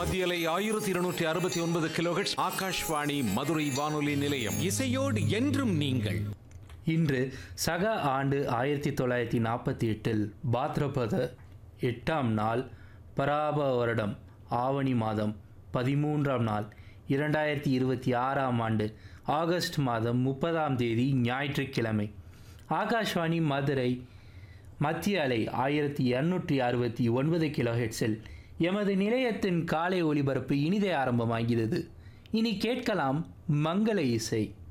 மத்தியலை ஆயிரத்தி இருநூற்றி அறுபத்தி ஒன்பது கிலோஹெட்ஸ் ஆகாஷ்வாணி மதுரை வானொலி நிலையம் இசையோடு என்றும் நீங்கள் இன்று சக ஆண்டு ஆயிரத்தி தொள்ளாயிரத்தி நாற்பத்தி எட்டில் பாத்ரபத எட்டாம் நாள் பராப வருடம் ஆவணி மாதம் பதிமூன்றாம் நாள் இரண்டாயிரத்தி இருபத்தி ஆறாம் ஆண்டு ஆகஸ்ட் மாதம் முப்பதாம் தேதி ஞாயிற்றுக்கிழமை ஆகாஷ்வாணி மதுரை மத்திய அலை ஆயிரத்தி இரநூற்றி அறுபத்தி ஒன்பது கிலோஹெட்ஸில் எமது நிலையத்தின் காலை ஒளிபரப்பு இனிதே ஆரம்பமாகிறது இனி கேட்கலாம் மங்கள இசை